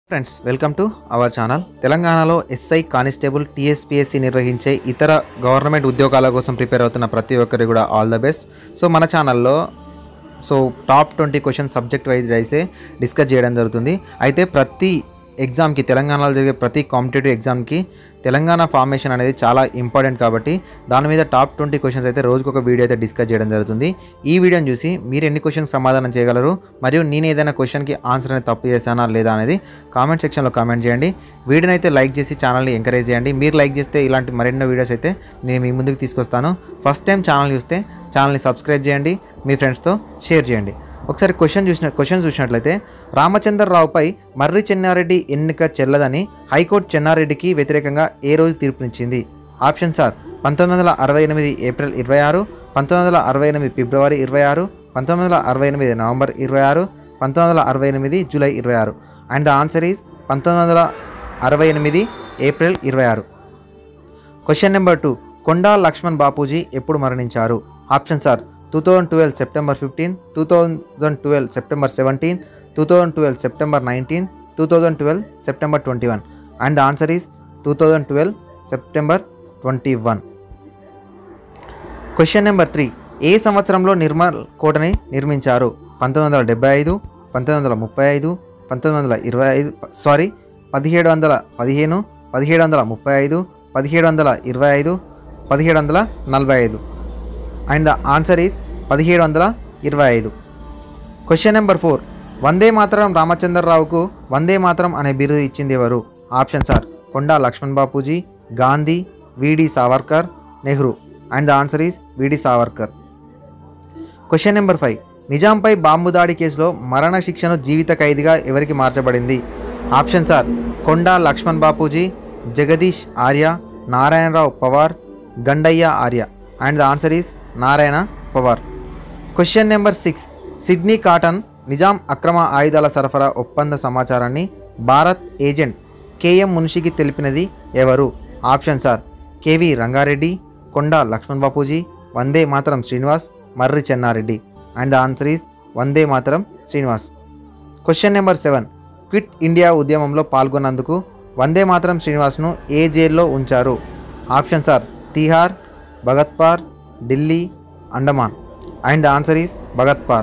friends welcome to our channel తెలంగాణలో SI constable TSPSC నిర్వహించే ఇతర గవర్నమెంట్ ఉద్యోగాల కోసం ప్రిపేర్ అవుతున్న ప్రతి ఒక్కరికి కూడా ఆల్ ద బెస్ట్ సో మన ఛానల్లో so top twenty question subject wise అయితే డిస్కస్ చేయడం జరుగుతుంది అయితే ప్రతి ఎగ్జామ్కి తెలంగాణలో జరిగే ప్రతి కాంపిటేటివ్ ఎగ్జామ్కి తెలంగాణ ఫార్మేషన్ అనేది చాలా ఇంపార్టెంట్ కాబట్టి దాని మీద టాప్ ట్వంటీ క్వశ్చన్స్ అయితే రోజుకొక వీడియో అయితే డిస్కస్ చేయడం జరుగుతుంది ఈ వీడియోని చూసి మీరు ఎన్ని క్వశ్చన్స్ సమాధానం చేయగలరు మరియు నేను ఏదైనా క్వశ్చన్కి ఆన్సర్ అనేది తప్పు చేశానా లేదా అనేది కామెంట్ సెక్షన్లో కామెంట్ చేయండి వీడియోని అయితే లైక్ చేసి ఛానల్ని ఎంకరేజ్ చేయండి మీరు లైక్ చేస్తే ఇలాంటి మరెన్నో వీడియోస్ అయితే నేను మీ ముందుకు తీసుకొస్తాను ఫస్ట్ టైం ఛానల్ చూస్తే ఛానల్ని సబ్స్క్రైబ్ చేయండి మీ ఫ్రెండ్స్తో షేర్ చేయండి ఒకసారి క్వశ్చన్ చూసిన క్వశ్చన్ చూసినట్లయితే రామచంద్రరావుపై మర్రి చెన్నారెడ్డి ఎన్నిక చెల్లదని హైకోర్టు చెన్నారెడ్డికి వ్యతిరేకంగా ఏ రోజు తీర్పునిచ్చింది ఆప్షన్ సార్ పంతొమ్మిది వందల అరవై ఎనిమిది ఏప్రిల్ ఇరవై ఆరు పంతొమ్మిది వందల అరవై ఎనిమిది ఫిబ్రవరి ఇరవై ఆరు పంతొమ్మిది వందల అరవై ఎనిమిది నవంబర్ ఇరవై ఆరు పంతొమ్మిది వందల అరవై ఎనిమిది జూలై ఇరవై ఆరు అండ్ ద ఆన్సర్ ఈజ్ పంతొమ్మిది వందల అరవై ఎనిమిది ఏప్రిల్ ఇరవై ఆరు question number two Konda Laxman Bapuji ఎప్పుడు మరణించారు option sir two thousand twelve September fifteen two thousand twelve September seventeen two thousand twelve September nineteen two thousand twelve September twenty one and the answer is two thousand twelve September twenty one question number three ఏ సంవత్సరంలో నిర్మల్ కోటని నిర్మించారు పంతొమ్మిది వందల డెబ్బై ఐదు పంతొమ్మిది వందల ముప్పై ఐదు పంతొమ్మిది వందల ఇరవై ఐదు సారీ పదిహేడు వందల పదిహేను పదిహేడు వందల ముప్పై ఐదు పదిహేడు వందల ఇరవై ఐదు పదిహేడు వందల నలభై ఐదు అండ్ ద ఆన్సర్ ఈస్ పదిహేడు వందల ఇరవై ఐదు question number four Vande Mataram రామచంద్రరావుకు వందే మాతరం అనే బిరుదు ఇచ్చింది ఎవరు option sir Konda Laxman Bapuji Gandhi V D Savarkar Nehru and the answer is V D Savarkar question number five నిజాంపై బాంబు దాడి కేసులో మరణ శిక్షను జీవిత ఖైదీగా ఎవరికి మార్చబడింది option sir Konda Laxman Bapuji Jagdish Arya Narayanarao Pawar Gandaiah Arya and the answer is Narayana Pawar question number six Sydney Cotton Nizam అక్రమ ఆయుధాల సరఫరా ఒప్పంద సమాచారాన్ని భారత్ ఏజెంట్ కేఎం మున్షికి తెలిపినది ఎవరు option sir K V Rangareddy Konda Laxman Bapuji Vande Mataram Srinivas Marri Chennareddy and the answer is Vande Mataram Srinivas question number seven quit India ఉద్యమంలో పాల్గొన్నందుకు వందే మాతరం శ్రీనివాస్ను ఏ జైల్లో ఉంచారు option sir Tihar Bhagatpar Delhi Andaman and the answer is Bhagatpar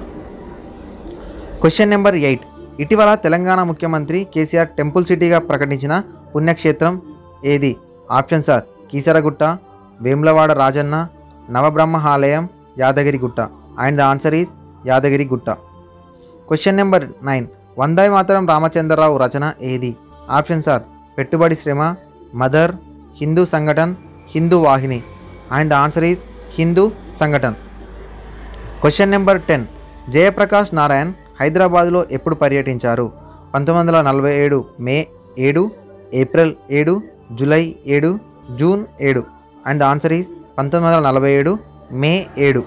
question number eight ఇటీవల తెలంగాణ ముఖ్యమంత్రి కేసీఆర్ టెంపుల్ సిటీగా ప్రకటించిన పుణ్యక్షేత్రం ఏది ఆప్షన్ సార్ కీసరగుట్ట వేములవాడ రాజన్న నవబ్రహ్మ ఆలయం Yadagirigutta and the answer is Yadagirigutta question number nine Vande Mataram Ramachandrarao రచన ఏది ఆప్షన్ సార్ పెట్టుబడి శ్రమ mother Hindu Sanghatan Hindu Vahini and the answer is Hindu Sanghatan question number ten Jayaprakash Narayan హైదరాబాద్లో ఎప్పుడు పర్యటించారు పంతొమ్మిది వందల నలభై ఏడు మే ఏడు ఏప్రిల్ ఏడు జూలై ఏడు జూన్ ఏడు అండ్ ద ఆన్సర్ ఈజ్ పంతొమ్మిది వందల నలభై ఏడు మే ఏడు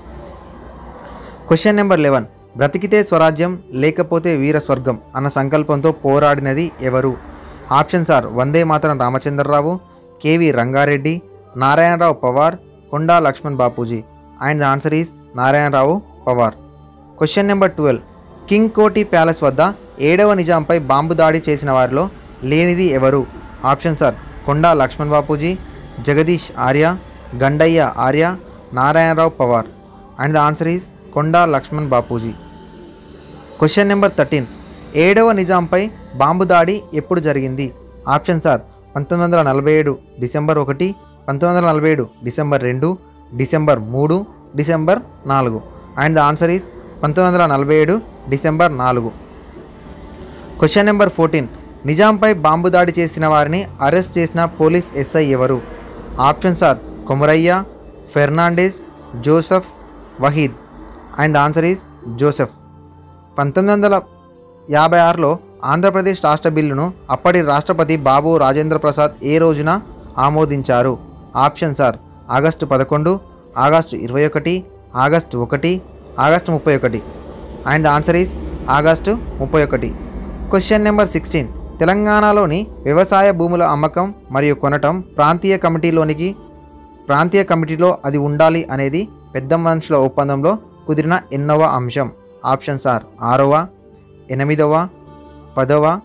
క్వశ్చన్ నెంబర్ లెవెన్ బ్రతికితే స్వరాజ్యం లేకపోతే వీర స్వర్గం అన్న సంకల్పంతో పోరాడినది ఎవరు option sir Vande Mataram Ramachandrarao K V Rangareddy Narayanarao Pawar Konda Laxman Bapuji and the answer is Narayanarao Pawar question number twelve king Koti palace వద్ద ఏడవ నిజాంపై బాంబు దాడి చేసిన వారిలో లేనిది ఎవరు option sir Konda Laxman Bapuji Jagdish Arya Gandaiah Arya Narayanarao Pawar and the answer is Konda Laxman Bapuji question number thirteen ఏడవ నిజాంపై బాంబు దాడి ఎప్పుడు జరిగింది ఆప్షన్ సార్ పంతొమ్మిది వందల నలభై ఏడు డిసెంబర్ ఒకటి పంతొమ్మిది వందల నలభై ఏడు డిసెంబర్ రెండు డిసెంబర్ మూడు డిసెంబర్ నాలుగు అండ్ ద ఆన్సర్ ఈజ్ పంతొమ్మిది వందల నలభై ఏడు డిసెంబర్ నాలుగు క్వశ్చన్ నెంబర్ ఫోర్టీన్ నిజాంపై బాంబు దాడి చేసిన వారిని అరెస్ట్ చేసిన పోలీస్ ఎస్ఐ ఎవరు option sir Komaraiah Fernandes Joseph Waheed and answer is Joseph పంతొమ్మిది వందల యాభై ఆరులో ఆంధ్రప్రదేశ్ రాష్ట్ర బిల్లును అప్పటి రాష్ట్రపతి బాబు రాజేంద్ర ప్రసాద్ ఏ రోజున ఆమోదించారు ఆప్షన్ సార్ ఆగస్టు పదకొండు ఆగస్టు ఇరవై ఒకటి ఆగస్టు ఒకటి ఆగస్టు ముప్పై ఒకటి అండ్ ఆన్సర్ ఈస్ ఆగస్టు ముప్పై ఒకటి క్వశ్చన్ నెంబర్ సిక్స్టీన్ తెలంగాణలోని వ్యవసాయ భూముల అమ్మకం మరియు కొనటం ప్రాంతీయ కమిటీలోనికి ప్రాంతీయ కమిటీలో అది ఉండాలి అనేది పెద్ద మనుషుల ఒప్పందంలో కుదిరిన ఎన్నవ అంశం ఆప్షన్స్ ఆర్ ఆరవ ఎనిమిదవ పదవ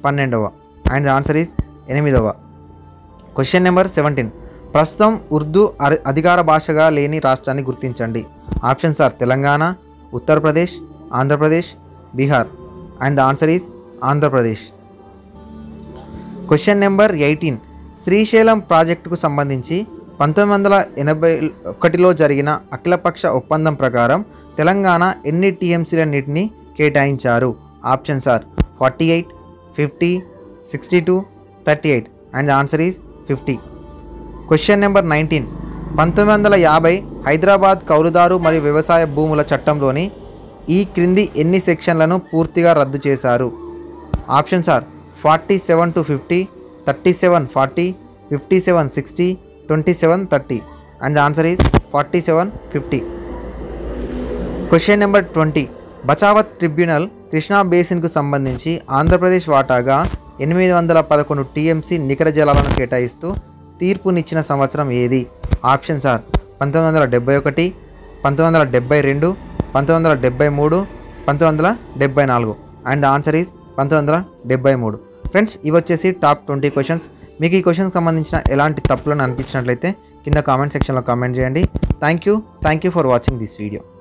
పన్నెండవ అండ్ ఆన్సర్ ఈస్ ఎనిమిదవ క్వశ్చన్ నెంబర్ సెవెంటీన్ ప్రస్తుతం ఉర్దూ అర- అధికార భాషగా లేని రాష్ట్రాన్ని గుర్తించండి options are Telangana Uttar Pradesh Andhra Pradesh Bihar and the answer is Andhra Pradesh question number eighteen Srisailam ప్రాజెక్టుకు సంబంధించి పంతొమ్మిది వందల ఎనభై ఒకటిలో జరిగిన అఖిలపక్ష ఒప్పందం ప్రకారం తెలంగాణ ఎన్ని టీఎంసీల నీటిని కేటాయించారు options are forty eight fifty sixty two thirty eight and the answer is fifty question number nineteen పంతొమ్మిది వందల యాభై హైదరాబాద్ కౌలుదారు మరియు వ్యవసాయ భూముల చట్టంలోని ఈ క్రింది ఎన్ని సెక్షన్లను పూర్తిగా రద్దు చేశారు options are forty seven to fifty thirty seven forty fifty seven sixty twenty seven thirty and the answer is forty seven fifty question number twenty Bachawat tribunal Krishna బేసిన్కు సంబంధించి ఆంధ్రప్రదేశ్ వాటాగా ఎనిమిది వందల పదకొండు టీఎంసీ నికర జలాలను కేటాయిస్తూ తీర్పునిచ్చిన సంవత్సరం ఏది ఆప్షన్స్ ఆర్ పంతొమ్మిది వందల డెబ్బై ఒకటి పంతొమ్మిది వందల డెబ్బై రెండు పంతొమ్మిది వందల డెబ్బై మూడు పంతొమ్మిది వందల డెబ్బై నాలుగు అండ్ ఆన్సర్ ఈజ్ పంతొమ్మిది వందల డెబ్బై మూడు ఫ్రెండ్స్ ఇవి వచ్చేసి టాప్ ట్వంటీ క్వశ్చన్స్ మీకు ఈ క్వశ్చన్కి సంబంధించిన ఎలాంటి తప్పులను అనిపించినట్లయితే కింద కామెంట్ సెక్షన్లో కామెంట్ చేయండి thank you thank you for watching this video